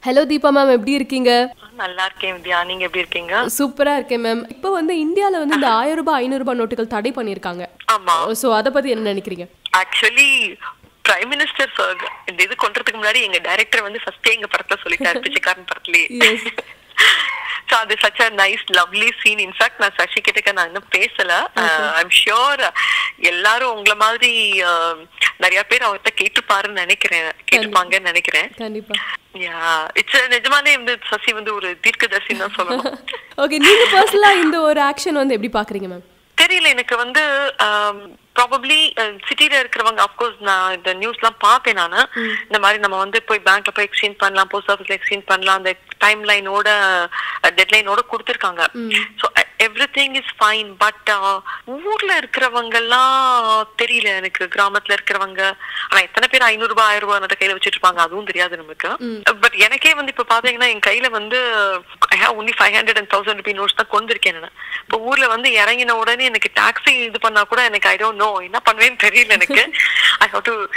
Hello Deepa ma'am எப்படி இருக்கீங்க நல்லா இருக்கேன் வித்யா நீங்க எப்படி இருக்கீங்க சூப்பரா இருக்கேன் மேம் இப்போ வந்து இந்தியால வந்து இந்த ஆயிரம் ரூபாய் ஐநூறு ரூபாய் நோட்டுகள் தடை பண்ணியிருக்காங்க ஆமா ஸோ அதை பத்தி என்ன நினைக்கிறீங்க ஆக்சுவலி பிரைம் மினிஸ்டர் சார் இந்த இது கொண்டதுக்கு முன்னாடி எங்க டைரக்டர் வந்து ஃபர்ஸ்டே எங்க படத்துல சொல்லிட்டாரு பிச்சைக்காரன் படத்துலயே Yes. ஸோ அது such a nice lovely scene in fact நான் சசி கிட்டக்க நான் இன்னும் பேசல ஐம் ஷியோர் எல்லாரும் உங்களை மாதிரி uh, நிறைய பேர் அவர்கிட்ட கேட்டுப்பாருன்னு நினைக்கிறேன் கேட்டுப்பாங்கன்னு நினைக்கிறேன் கண்டிப்பா யா இட்ஸ் நிஜமாலே வந்து சசி வந்து ஒரு தீர்க்கதர்சின்னு தான் சொல்லணும் ஓகே நீங்க பர்சனலா இந்த ஒரு ஆக்ஷன் வந்து எப்படி பாக்குறீங்க மேம் தெரியல எனக்கு வந்து ப்ராபப்ளி சிட்டில இருக்கிறவங்க அப்கோர்ஸ் நான் இந்த நியூஸ்லாம் பார்ப்பேன் நானு இந்த மாதிரி நம்ம வந்து போய் பேங்க்ல போய் எக்ஸ்சேஞ்ச் பண்ணலாம் போஸ்ட் ஆஃபீஸ்ல எக்ஸ்சேஞ்ச் பண்ணலாம் அந்த டைம் லைனோட டெட்லைனோட கொடுத்துருக்காங்க so everything is fine but ஊர்ல இருக்கிறவங்க எல்லாம் தெரியல எனக்கு கிராமத்துல இருக்கிறவங்க ஆனா எத்தனை பேர் ஐநூறு ரூபாய் ஆயிரம் ரூபாய் அந்த கையில வச்சிட்டு இருப்பாங்க அதுவும் தெரியாது நமக்கு பட் எனக்கே வந்து இப்ப பாத்தீங்கன்னா என் கையில வந்து I have only five hundred and thousand rupee notes தான் கொண்டு இருக்கேன் நான் இப்போ ஊர்ல வந்து இறங்கின உடனே எனக்கு டாக்ஸி இது பண்ணா கூட எனக்கு ஐ டோன்ட் நோ என்ன பண்ணுவேன்னு தெரியல எனக்கு ஐ ஹவ் டு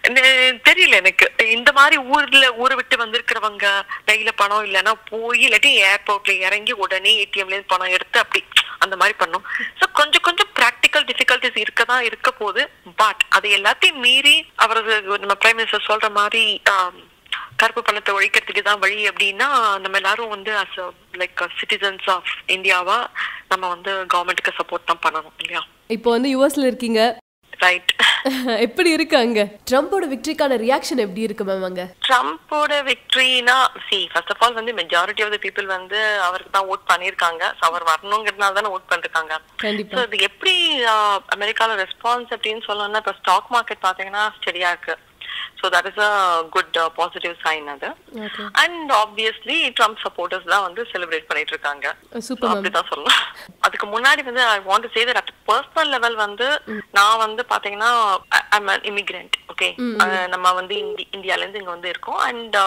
தெரியல எனக்கு இந்த மாதிரி ஊர்ல ஊரை விட்டு வந்திருக்கிறவங்க கையில பணம் இல்லைன்னா போய் இல்லாட்டி ஏர்போர்ட்ல இறங்கி உடனே ஏடிஎம்ல இருந்து பணம் எடுத்து அப்படி அந்த மாதிரி பண்ணும் ஸோ கொஞ்சம் கொஞ்சம் ப்ராக்டிக்கல் டிஃபிகல்டிஸ் இருக்க தான் இருக்க போகுது பட் அது எல்லாத்தையும் மீறி அவரது நம்ம பிரைம் மினிஸ்டர் சொல்ற மாதிரி ஆம், கருப்பு பணத்தை ஒழிக்கிறதுக்கு தான் வழி அப்படின்னா நம்ம எல்லாரும் வந்து அஸ் லைக் சிட்டிசன்ஸ் ஆஃப் இந்தியாவா நம்ம வந்து கவர்மெண்ட்டுக்கு சப்போர்ட் தான் பண்ணணும் இல்லையா இப்போ வந்து யூஎஸ்ல இருக்கீங்க ரைட் எப்படி இருக்கு அங்க ட்ரம்போட விக்டரிக்கான ரியாக்ஷன் எப்படி இருக்கு மேம் அங்க ட்ரம்ப்போட விக்டரினா சி ஃபர்ஸ்ட் ஆஃப் ஆல் வந்து மெஜாரிட்டி ஆஃப் த பீப்புள் வந்து அவருக்கு தான் ஓட் பண்ணியிருக்காங்க ஸோ அவர் வரணுங்கிறதுனால தானே ஓட் பண்ணிருக்காங்க கண்டிப்பா ஸோ இது எப்படி ஆஹ், அமெரிக்கால ரெஸ்பான்ஸ் அப்படின்னு சொல்லணும்னா இப்போ ஸ்டாக் மார்க்கெட் பார்த்தீங்கன்னா ஸ்டெடியா இருக்கு so that is a good positive sign அது okay and obviously Trump supporters தான் வந்து செலிப்ரேட் பண்ணிட்டு இருக்காங்க சூப்பர் மேம் அப்படிதான் சொல்லலாம் அதுக்கு முன்னாடி வந்து I want say that at personal level வந்து நான் வந்து பாத்தீங்கன்னா ஐம் இமிகிரண்ட் ஓகே நம்ம வந்து இந்தி- இந்தியால இருந்து இங்க வந்து இருக்கோம் அண்ட்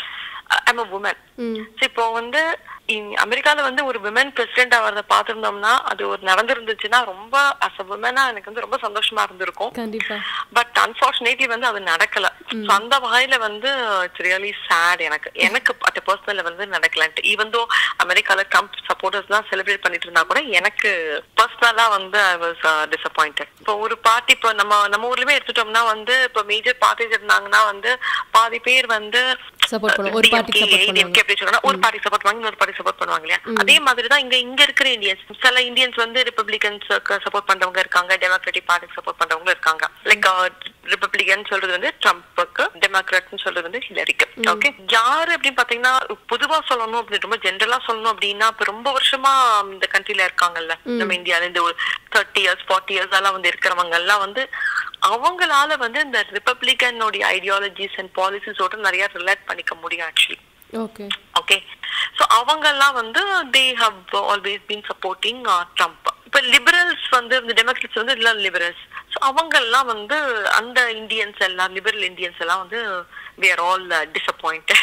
ஐம் அ உமன் ம் இப்போ வந்து இ- அமெரிக்கால வந்து ஒரு விமன் பிரசிடென்ட் ஆகிறத பார்த்திருந்தோம்னா அது ஒரு நடந்திருந்துச்சுன்னா ரொம்ப அஸ் அ விமனா எனக்கு வந்து ரொம்ப சந்தோஷமா இருந்திருக்கும் கண்டிப்பா பட் அன்பார்ச்சுனேட்லி வந்து அது நடக்கல So, அந்த வகையில வந்து இட்ஸ் ரியலி சேட் எனக்கு எனக்கு அட் பர்சனல் வந்து நடக்கலன்ட்டு ஈவன் தோ அமெரிக்கால ட்ரம்ப் சப்போர்ட்டர்ஸ் தான் செலிப்ரேட் பண்ணிட்டு இருந்தா கூட எனக்கு பர்சனலா வந்து ஐ வாஸ் டிசப்பாயிண்டட் இப்போ ஒரு பார்ட்டி இப்போ நம்ம நம்ம ஊர்லயுமே எடுத்துட்டோம்னா வந்து இப்போ மேஜர் பார்ட்டிஸ் இருந்தாங்கன்னா வந்து பாதி பேர் வந்து சப்போர்ட் பண்ணுவோம் ஒரு பார்ட்டிக்கு DMK, சப்போர்ட் பண்ணுவாங்க ADMK அப்படி சொன்னா ஒரு பார்ட்டி சப்போர்ட் பண்ணுவாங்க இன்னொரு பார்ட்டி சப்போர்ட் பண்ணுவாங்க இல்லையா அதே மாதிரி தான் இங்க இங்க இருக்கிற இந்தியன்ஸ் சில இந்தியன்ஸ் வந்து ரிப்பப்ளிகன்ஸ் சப்போர்ட் பண்றவங்க இருக்காங்க டெமோக்ராட்டிக் பார்ட்டிக்கு சப்போர்ட் பண்றவங்க இருக்காங்க லைக் ரிப்பப்ளிகன் சொல்றது வந்து ட்ரம்ப்புக்கு டெமோக்ராட்னு சொல்றது வந்து ஹிலரிக்கு ஓகே யாரு அப்படின்னு பாத்தீங்கன்னா பொதுவா சொல்லணும் அப்படி ரொம்ப ஜென்ரலா சொல்லணும் அப்படின்னா இப்ப ரொம்ப வருஷமா இந்த கண்ட்ரில இருக்காங்கல்ல நம்ம இந்தியால இந்த ஒரு தேர்ட்டி இயர்ஸ் ஃபார்ட்டி இயர்ஸ் எல்லாம் வந்து இருக்கிறவங்க எல்லாம் வந்து அவங்களால வந்து இந்த ரிப்பப்ளிகனுடைய ஐடியாலஜிஸ் அண்ட் பாலிசிஸோட நிறைய ரிலேட் பண்ணிக்க முடியும் ஆக்சுவலி ஓகே ஓகே ஸோ அவங்கெல்லாம் வந்து they have always been supporting Trump இப்போ லிபரல்ஸ் வந்து இந்த டெமோக்ரட்ஸ் வந்து எல்லாம் லிபரல்ஸ் ஸோ அவங்கெல்லாம் வந்து அந்த இந்தியன்ஸ் எல்லாம் லிபரல் இந்தியன்ஸ் எல்லாம் வந்து we are all disappointed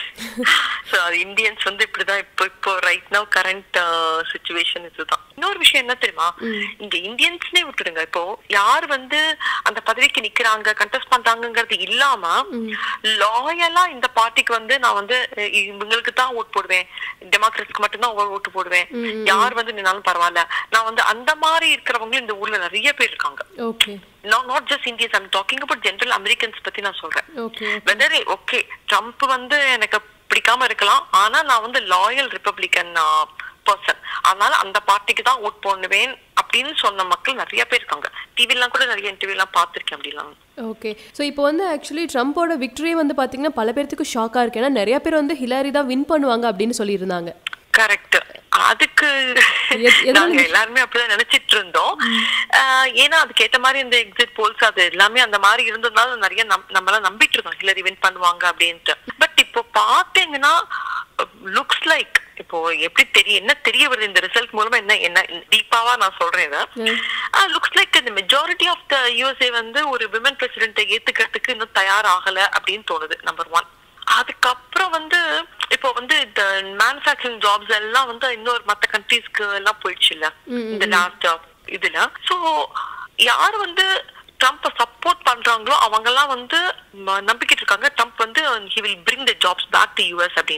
so அது இந்தியன்ஸ் வந்து இப்படிதான் இப்போ இப்போ ரைட் நவ் கரண்ட் சுச்சுவேஷன் இதுதான் இன்னொரு விஷயம் என்ன தெரியுமா இங்க இந்தியன்ஸ்னே விட்டுடுங்க இப்போ யார் வந்து அந்த பதவிக்கு நிக்கிறாங்க கண்டெஸ்ட் பண்றாங்கங்கிறது இல்லாம லாயலா இந்த பார்ட்டிக்கு வந்து நான் வந்து அஹ், இவங்களுக்கு தான் ஓட் போடுவேன் டெமோக்ரட்ஸ்க்கு மட்டும்தான் ஓட்டு போடுவேன் யார் வந்து நின்னாலும் பரவாயில்ல நான் வந்து அந்த மாதிரி இருக்கிறவங்களும் இந்த ஊர்ல நிறைய பேர் இருக்காங்க okay not just Indians I'm talking about general Americans பத்தி நான் சொல்றேன் ஓகே வெதர் ஓகே ட்ரம்ப் வந்து எனக்கு பிடிக்காம இருக்கலாம் ஆனா நான் வந்து லாயல் ரிப்பப்ளிகன் பர்சன் அதனால அந்த பார்ட்டிக்கு தான் ஓட் பண்ணுவேன் அப்படின்னு சொன்ன மக்கள் நிறைய பேர் இருக்காங்க டிவிலாம் கூட நிறைய இன்டர்வியூ எல்லாம் பார்த்திருக்கேன் அப்படிலாம் ஓகே ஸோ இப்போ வந்து ஆக்சுவலி ட்ரம்ப்போட விக்டரி வந்து பார்த்தீங்கன்னா பல பேர்த்துக்கு ஷாக்காக இருக்கு ஏன்னா நிறைய பேர் வந்து ஹிலாரி தான் வின் பண்ணுவாங்க அப்படின்னு சொல்லியிருந்தாங்க கரெக்ட் அதுக்கு எத்- எதனால நாங்க எல்லாருமே அப்படிதான் நினைச்சிட்டு இருந்தோம் ஆஹ் ஏன்னா அதுக்கு ஏத்த மாதிரி இந்த எக்ஸிட் போல்ஸ் அது எல்லாமே அந்த மாதிரி இருந்ததுனால நிறைய நம்- நம்மளாம் நம்பிட்டு இருந்தோம் ஹிலரி வின் பண்ணுவாங்க அப்படின்ட்டு பட் இப்போ பாத்தீங்கன்னா லுக்ஸ் லைக் இப்போ எப்படி தெரிய என்ன தெரிய வருது இந்த ரிசல்ட் மூலமா என்ன என்ன டீப்பாவா நான் சொல்றேன் இதை லுக்ஸ் லைக் இந்த மெஜாரிட்டி ஆஃப் த யூஎஸ்ஏ வந்து ஒரு விமன் பிரசிடென்ட்டை ஏத்துக்கிறதுக்கு இன்னும் தயாராகல அப்படின்னு தோணுது நம்பர் ஒன் அதுக்கப்புறம் வந்து இப்போ வந்து இந்த மேனுஃபேக்சரிங் ஜாப்ஸ் எல்லாம் வந்து இன்னொரு மத்த கண்ட்ரீஸ்க்கு எல்லாம் போயிடுச்சு இல்ல இந்த லாஸ்ட் இதுல சோ யார் வந்து ட்ரம்ப்பை சப்போர்ட் பண்றாங்களோ அவங்க எல்லாம் வந்து ம- நம்பிக்கிட்டு இருக்காங்க ட்ரம்ப் வந்து he will bring the jobs back to US அப்படின்ட்டு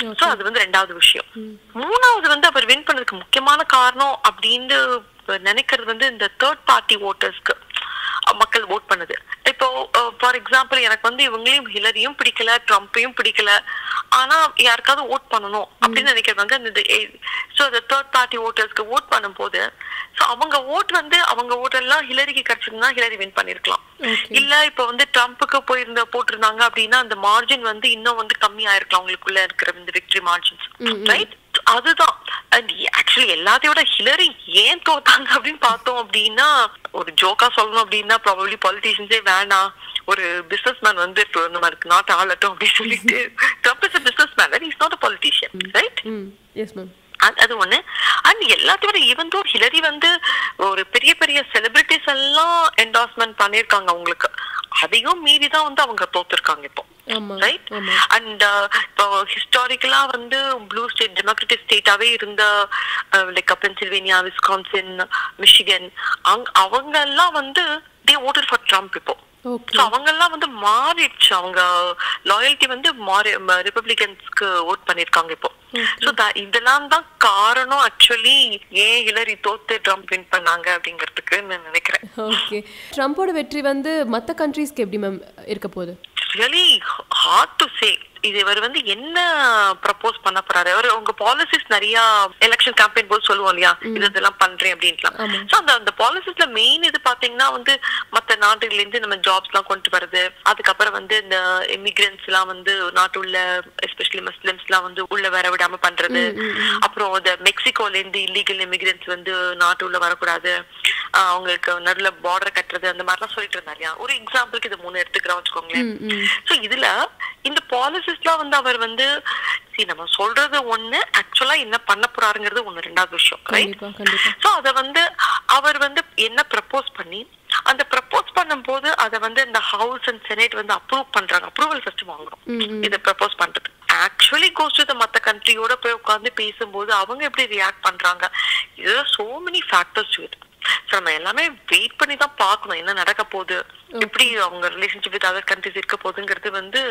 சோ அது வந்து ரெண்டாவது விஷயம் மூணாவது வந்து அவர் வின் பண்ணதுக்கு முக்கியமான காரணம் அப்படின்னு நினைக்கிறது வந்து இந்த தேர்ட் பார்ட்டி ஓட்டர்ஸ்க்கு மக்கள் ஓட் பண்ணுது இப்போ ஃபார் எக்ஸாம்பிள் எனக்கு வந்து இவங்களையும் ஹிலரியும் பிடிக்கல ட்ரம்ப்பையும் பிடிக்கல ஆனா யாருக்காவது ஓட் பண்ணணும் அப்படின்னு நினைக்கிறவங்க அந்த ஸோ அந்த தேர்ட் பார்ட்டி ஓட்டர்ஸ்க்கு ஓட் பண்ணும்போது ஸோ அவங்க ஓட் வந்து அவங்க ஓட் எல்லாம் ஹிலரிக்கு கிடைச்சிருந்தா ஹிலரி வின் பண்ணிருக்கலாம் இல்ல இப்ப வந்து ட்ரம்ப்புக்கு போயிருந்த போட்டிருந்தாங்க அப்படின்னா அந்த மார்ஜின் வந்து இன்னும் வந்து கம்மி ஆயிருக்கலாம் அவங்களுக்குள்ள இருக்கிற இந்த விக்டரி மார்ஜின்ஸ் ரைட் அதுதான் அண்ட் ஆக்சுவலி எல்லாத்தையும் விட ஹிலரி ஏன் தோத்தாங்க அப்படின்னு பார்த்தோம் அப்படின்னா ஒரு ஜோக்கா சொல்லணும் அப்படின்னா ப்ராபப்ளி பாலிட்டிஷியன்ஸே வேணாம் ஒரு பிசினஸ் மேன் வந்து இப்போ இந்த மாதிரி நாட்டு ஆளட்டும் அப்படின்னு சொல்லிட்டு Trump is business man is not a politician right yes ma'am அது ஒண்ணு அண்ட் எல்லாத்தையும் விட ஈவன் தோ ஹிலரி வந்து ஒரு பெரிய பெரிய செலிபிரிட்டிஸ் எல்லாம் என்டாஸ்மெண்ட் பண்ணிருக்காங்க அவங்களுக்கு அதையும் மீறி தான் வந்து அவங்க தோத்துருக்காங்க இப்போ ரைட் அண்ட் இப்போ ஹிஸ்டாரிக்கலா வந்து ப்ளூ ஸ்டேட் டெமோக்ராட்டிக் ஸ்டேட்டாவே இருந்த லைக் பென்சில்வேனியா விஸ்கான்சின் மிஷிகன் அங் அவங்க எல்லாம் வந்து தே ஓட்டர் ஃபார் ட்ரம்ப் இப்போ ஸோ அவங்க எல்லாம் வந்து மாறிடுச்சு அவங்க லாயல்ட்டி வந்து மாறி ரிப்பப்ளிகன்ஸ்க்கு ஓட் பண்ணிருக்காங்க இப்போ ஸோ இதெல்லாம் தான் காரணம் ஆக்சுவலி ஏன் ஹிலரி தோத்து ட்ரம்ப் வின் பண்ணாங்க அப்படிங்கிறதுக்கு நான் நினைக்கிறேன் ஓகே ட்ரம்ப்போட வெற்றி வந்து மற்ற கண்ட்ரீஸ்க்கு எப்படி மேம் இருக்க போகுது ரியலி ஹார்ட் டு சே இது இவர் வந்து என்ன ப்ரப்போஸ் பண்ண போறாரு அவர் உங்க பாலிசிஸ் நிறைய எலெக்ஷன் கேம்பெயின் போது சொல்லுவோம் இல்லையா இது இதெல்லாம் பண்றேன் அப்படின்ட்டுலாம் சோ அந்த அந்த பாலிசிஸ்ல மெயின் இது பாத்தீங்கன்னா வந்து மத்த நாட்டுல இருந்து நம்ம ஜாப்ஸ் எல்லாம் கொண்டு வருது அதுக்கப்புறம் வந்து இந்த இமிகிரன்ஸ் எல்லாம் வந்து நாட்டுள்ள எஸ்பெஷலி முஸ்லிம்ஸ் எல்லாம் வந்து உள்ள வர விடாம பண்றது அப்புறம் இந்த மெக்சிகோல இருந்து இல்லீகல் இமிகிரன்ஸ் வந்து நாட்டு உள்ள வரக்கூடாது அவங்களுக்கு நடுல பார்டர் கட்டுறது அந்த மாதிரிலாம் சொல்லிட்டு இருந்தா இல்லையா ஒரு எக்ஸாம்பிளுக்கு இது மூணு எடுத்துக்கிறோம் வச்சுக்கோங்களேன் சோ இதுல இந்த பாலிசிஸ்லாம் வந்து அவர் வந்து சரி நம்ம சொல்றது ஒண்ணு ஆக்சுவலா என்ன பண்ண போறாருங்கிறது ஒண்ணு ரெண்டாவது விஷயம் ரைட் சோ அத வந்து அவர் வந்து என்ன ப்ரப்போஸ் பண்ணி அந்த ப்ரப்போஸ் பண்ணும்போது அத வந்து இந்த ஹவுஸ் அண்ட் செனேட் வந்து அப்ரூவ் பண்றாங்க அப்ரூவல் ஃபர்ஸ்ட் வாங்குறோம் இத ப்ரப்போஸ் பண்றது ஆக்சுவலி கோஸ் டு மத்த கண்ட்ரியோட போய் உட்காந்து பேசும்போது அவங்க எப்படி ரியாக்ட் பண்றாங்க இது சோ மெனி ஃபேக்டர்ஸ் இது ஸோ நம்ம எல்லாமே வெயிட் பண்ணி தான் பார்க்கணும் என்ன நடக்க போகுது எப்படி அவங்க ரிலேஷன்ஷிப் வித் அதர் கண்ட்ரிஸ் இருக்க போகுதுங்கிறது வந்து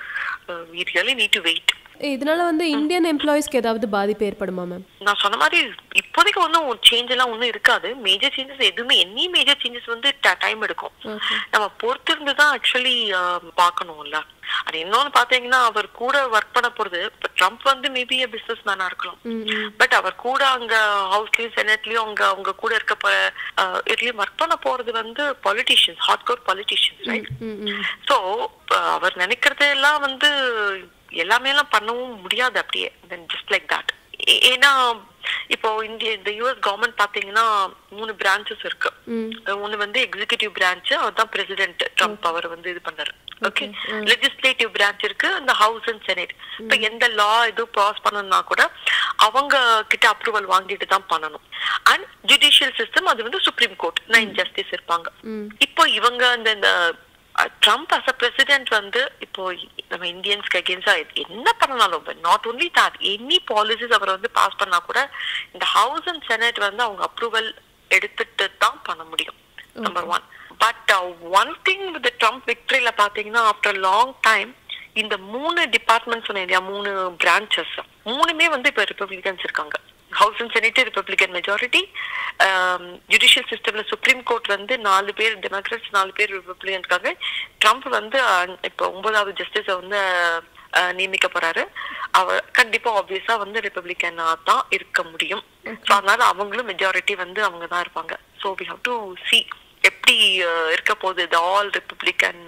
we really need to wait இதனால வந்து இந்தியன் எம்ப்ளாயிஸ்க்கு ஏதாவது பாதிப்பு ஏற்படுமா மேம் நான் சொன்ன மாதிரி இப்போதைக்கு ஒன்றும் சேஞ்ச் எல்லாம் ஒன்றும் இருக்காது மேஜர் சேஞ்சஸ் எதுவுமே எனி மேஜர் சேஞ்சஸ் வந்து டைம் எடுக்கும் நம்ம பொறுத்திருந்து தான் ஆக்சுவலி பார்க்கணும்ல அது இன்னொன்னு பாத்தீங்கன்னா அவர் கூட ஒர்க் பண்ண போறது ட்ரம்ப் வந்து மேபி பிசினஸ் மேனா இருக்கலாம் பட் அவர் கூட அங்க ஹவுஸ்லயும் செனட்லயும் அங்க அவங்க கூட இருக்க இதுலயும் ஒர்க் பண்ண போறது வந்து politicians hard core politicians right so அவர் நினைக்கிறது எல்லாம் வந்து எல்லாமே எல்லாம் பண்ணவும் முடியாது அப்படியே ஜஸ்ட் லைக் தட் ஏன்னா இப்போ இந்திய இந்த யூஎஸ் கவர்மெண்ட் பாத்தீங்கன்னா மூணு பிரான்ச்சஸ் இருக்கு ஒண்ணு வந்து எக்ஸிகியூட்டிவ் பிரான்ச் அதுதான் பிரசிடென்ட் ட்ரம்ப் அவர் வந்து இது பண்ணாரு ஓகே லெஜிஸ்லேட்டிவ் பிரான்ச் இருக்கு இந்த ஹவுஸ் அண்ட் செனேட் இப்ப எந்த லா எதுவும் பாஸ் பண்ணணும்னா கூட அவங்க கிட்ட அப்ரூவல் வாங்கிட்டு தான் பண்ணணும் அண்ட் ஜுடிஷியல் சிஸ்டம் அது வந்து சுப்ரீம் கோர்ட் நைன் ஜஸ்டிஸ் இருப்பாங்க இப்போ இவங்க இந்த ட்ரம்ப் அஸ் அ பிரசிடென்ட் வந்து இப்போ நம்ம இந்தியன்ஸ்க்கு அகேன்ஸ்டா என்ன பண்ணனாலும் not only that any policies அவர் வந்து பாஸ் பண்ணா கூட இந்த ஹவுஸ் அண்ட் செனட் வந்து அவங்க அப்ரூவல் எடுத்துட்டு தான் பண்ண முடியும் number one but one thing with Trump விக்டரியில பாத்தீங்கன்னா ஆஃப்டர் லாங் டைம் இந்த மூணு டிபார்ட்மெண்ட் சொன்னேன் இல்லையா மூணு பிரான்ச்சஸ் மூணுமே வந்து இப்ப ரிப்பப்ளிகன்ஸ் இருக்காங்க house and senate Republican majority judicial சிஸ்டம்ல சுப்ரீம் கோர்ட் வந்து நாலு பேர் டெமோக்ராட்ஸ் நாலு பேர் ரிப்பப்ளிகன் இருக்காங்க ட்ரம்ப் வந்து இப்போ ஒன்பதாவது ஜஸ்டிஸ வந்து நியமிக்க போறாரு அவர் கண்டிப்பா ஆப்வியஸா வந்து ரிப்பப்ளிகனா தான் இருக்க முடியும் ஸோ அதனால அவங்களும் மெஜாரிட்டி வந்து அவங்க தான் இருப்பாங்க so we have to see எப்படி இருக்க போகுது the all Republican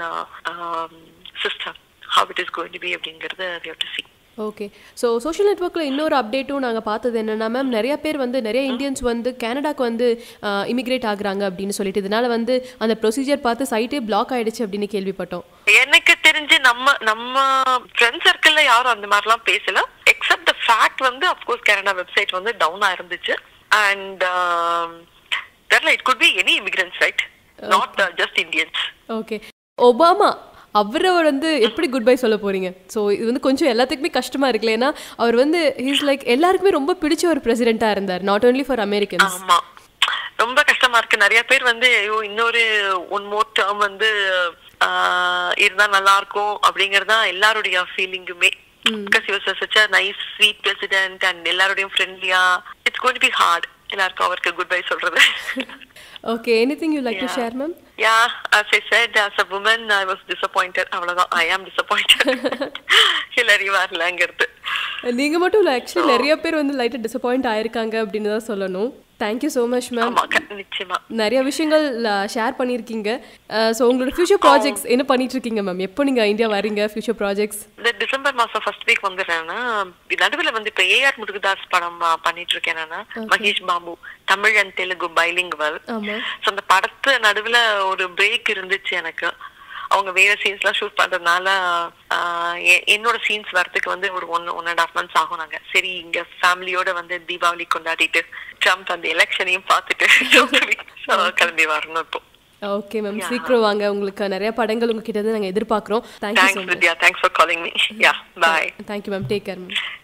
system how it is going to be அப்படிங்கறத we have to see okay so social நெட்ஒர்க்கில் இன்னொரு அப்டேட்டும் நாங்கள் பார்த்தது என்னென்னா மேம் நிறைய பேர் வந்து நிறைய இந்தியன்ஸ் வந்து கனடாக்கு வந்து இமிக்ரேட் ஆகுறாங்க அப்படின்னு சொல்லிட்டு இதனால வந்து அந்த ப்ரொசீஜர் பார்த்து சைட்டே பிளாக் ஆயிடுச்சு அப்படின்னு கேள்விப்பட்டோம் எனக்கு தெரிஞ்சு நம்ம நம்ம ஃப்ரெண்ட் சர்க்கிள்ல யாரும் அந்த மாதிரிலாம் பேசல எக்ஸப்ட் த ஃபேக்ட் வந்து அப்கோர்ஸ் கனடா வெப்சைட் வந்து டவுன் ஆயிருந்துச்சு அண்ட் தெரியல it could be any immigrants right not just Indians okay Obama அவரை வந்து எப்படி குட் பை சொல்ல போறீங்க ஸோ இது வந்து கொஞ்சம் எல்லாத்துக்குமே கஷ்டமா இருக்குல்ல ஏன்னா அவர் வந்து இஸ் லைக் எல்லாருக்குமே ரொம்ப பிடிச்ச ஒரு பிரசிடென்ட்டா இருந்தார் நாட் ஓன்லி ஃபார் அமெரிக்கன்ஸ் ஆமா ரொம்ப கஷ்டமா இருக்கு நிறைய பேர் வந்து ஐயோ இன்னொரு ஒன் மோர் டேர்ம் வந்து இருந்தா நல்லா இருக்கும் அப்படிங்கறதா எல்லாருடைய ஃபீலிங்குமே because he was such a nice sweet president and எல்லாரோடையும் ஃப்ரெண்ட்லியா it's going to be hard எல்லாருக்கும் அவருக்கு குட் பை சொல்றது okay anything you like to share ma'am Yeah, as I said, as a woman, I was disappointed. அவ்வளவுதான் ஐ ஆம் disappointed. Hillary வரலங்கிறது நீங்க மட்டும் இல்லை ஆக்சுவலி நிறைய பேர் வந்து லைட்டாக டிசப்பாயிண்ட் ஆயிருக்காங்க அப்படின்னு தான் சொல்லணும் தேங்க்யூ ஸோ மச் மேம் ஆமா க- நிச்சயமா நிறைய விஷயங்கள் ஷேர் பண்ணியிருக்கீங்க ஸோ உங்களோட ஃபியூச்சர் ப்ராஜெக்ட்ஸ் என்ன பண்ணிட்டு இருக்கீங்க மேம் எப்போ நீங்கள் இந்தியா வரீங்க ஃபியூச்சர் ப்ராஜெக்ட்ஸ் இந்த டிசம்பர் மாசம் ஃபர்ஸ்ட் வீக் வந்துடுறேன்னா நடுவுல வந்து இப்ப ஏஆர் முருகதாஸ் படம் ஆ, பண்ணிட்டு இருக்கேன் நானு மகேஷ் பாபு தமிழ் அண்ட் தெலுங்கு பைலிங்குவல் ஆமா ஸோ அந்த படத்து நடுவுல ஒரு பிரேக் இருந்துச்சு எனக்கு அவங்க வேற சீன்ஸ்லாம் ஷூட் பண்றதுனால ஆஹ், எ- என்னோட சீன்ஸ் வரதுக்கு வந்து ஒரு one one and half months ஆகும் நாங்க சரி இங்க ஃபேமிலியோட வந்து தீபாவளி கொண்டாடிட்டு ட்ரம்ப் அந்த எலெக்ஷனையும் பார்த்துட்டு so, கிளம்பி வரணும் இப்போ ஓகே மேம் சீக்கிரம் வாங்க உங்களுக்கு நிறைய படங்கள் உங்ககிட்ட இருந்து நாங்கள் எதிர்பார்க்குறோம் thank you so thanks Vidya thanks for calling me yeah bye much thank you ma'am take care ma'am